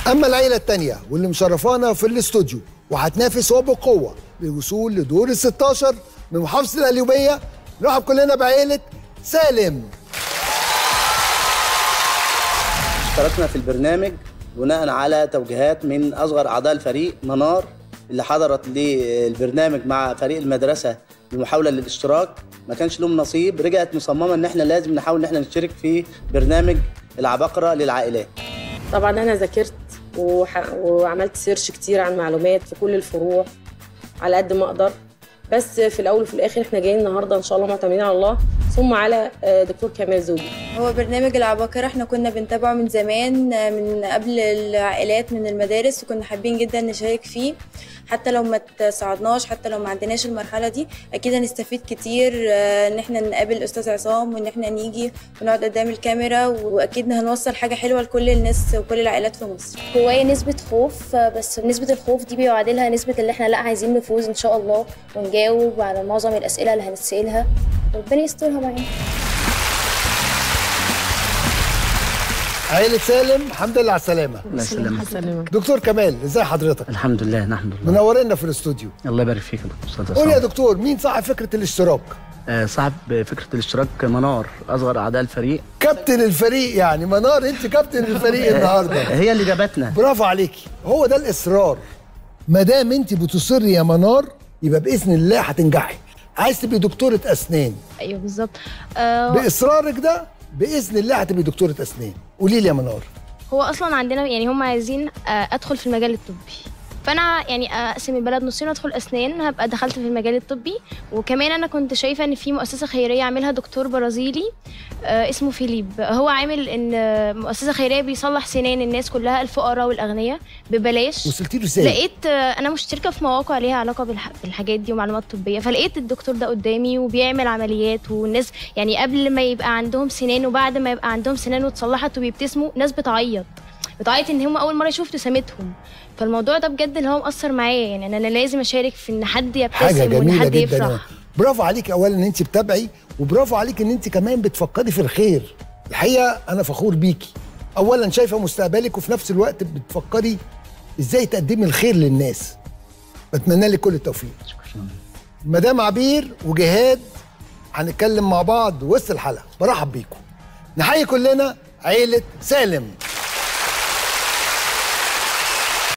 اما العيله التانيه واللي مشرفانا في الاستوديو وهتنافس وبقوه للوصول لدور ال 16 من محافظه القليوبيه نرحب كلنا بعيله سالم اشتركنا في البرنامج بناء على توجيهات من اصغر اعضاء الفريق منار اللي حضرت للبرنامج مع فريق المدرسه بمحاوله للاشتراك ما كانش لهم نصيب رجعت مصممه ان احنا لازم نحاول ان احنا نشترك في برنامج العباقره للعائلات طبعا انا ذاكرت وح... وعملت سيرش كتير عن معلومات في كل الفروع على قد ما اقدر بس في الاول وفي الاخر احنا جايين النهارده ان شاء الله معتمدين على الله ثم على آه، دكتور كمال زوجي هو برنامج العباقرة احنا كنا بنتابعه من زمان من قبل العائلات من المدارس وكنا حابين جدا نشارك فيه حتى لو ما تصعدناش حتى لو ما عندناش المرحلة دي أكيد هنستفيد كتير آه، إن احنا نقابل أستاذ عصام وإن احنا نيجي ونقعد قدام الكاميرا وأكيد هنوصل حاجة حلوة لكل الناس وكل العائلات في مصر جوايا نسبة خوف بس نسبة الخوف دي بيعادلها نسبة اللي احنا لا عايزين نفوز ان شاء الله ونجاوب على معظم الأسئلة اللي هنتسألها ربنا يسترها معانا عيله سالم الحمد لله على السلامه الله يسلمك دكتور كمال ازي حضرتك الحمد لله نحمد الله منورنا في الاستوديو الله يبارك فيك يا دكتور قول يا دكتور مين صاحب فكره الاشتراك آه، صاحب فكره الاشتراك منار اصغر اعضاء الفريق كابتن الفريق يعني منار انت كابتن الفريق النهارده هي اللي جابتنا برافو عليكي هو ده الاصرار ما دام انت بتصري يا منار يبقى باذن الله هتنجحي عايز تبقي دكتوره اسنان ايوه بالظبط آه باصرارك ده باذن الله هتبقي دكتوره اسنان قولي لي يا منار هو اصلا عندنا يعني هم عايزين آه ادخل في المجال الطبي فانا يعني اقسم البلد نصين وادخل اسنان هبقى دخلت في المجال الطبي وكمان انا كنت شايفه ان في مؤسسه خيريه عاملها دكتور برازيلي آه اسمه فيليب هو عامل ان آه، مؤسسه خيريه بيصلح سنان الناس كلها الفقراء والاغنياء ببلاش وصلتي له ازاي لقيت آه، انا مشتركه في مواقع ليها علاقه بالح... بالحاجات دي ومعلومات طبيه فلقيت الدكتور ده قدامي وبيعمل عمليات والناس يعني قبل ما يبقى عندهم سنان وبعد ما يبقى عندهم سنان واتصلحت وبيبتسموا ناس بتعيط بتعيط ان هم اول مره يشوفوا ابتسامتهم فالموضوع ده بجد اللي هو مأثر معايا يعني أنا- انا لازم اشارك في ان حد حاجه يبتسم وان جميله حد جدا يفرح برافو عليك اولا ان انت بتابعي وبرافو عليك ان انت كمان بتفكري في الخير الحقيقه انا فخور بيكي اولا شايفه مستقبلك وفي نفس الوقت بتفكري ازاي تقدمي الخير للناس بتمنى لك كل التوفيق مدام عبير وجهاد هنتكلم مع بعض وسط الحلقه برحب بيكم نحيي كلنا عيله سالم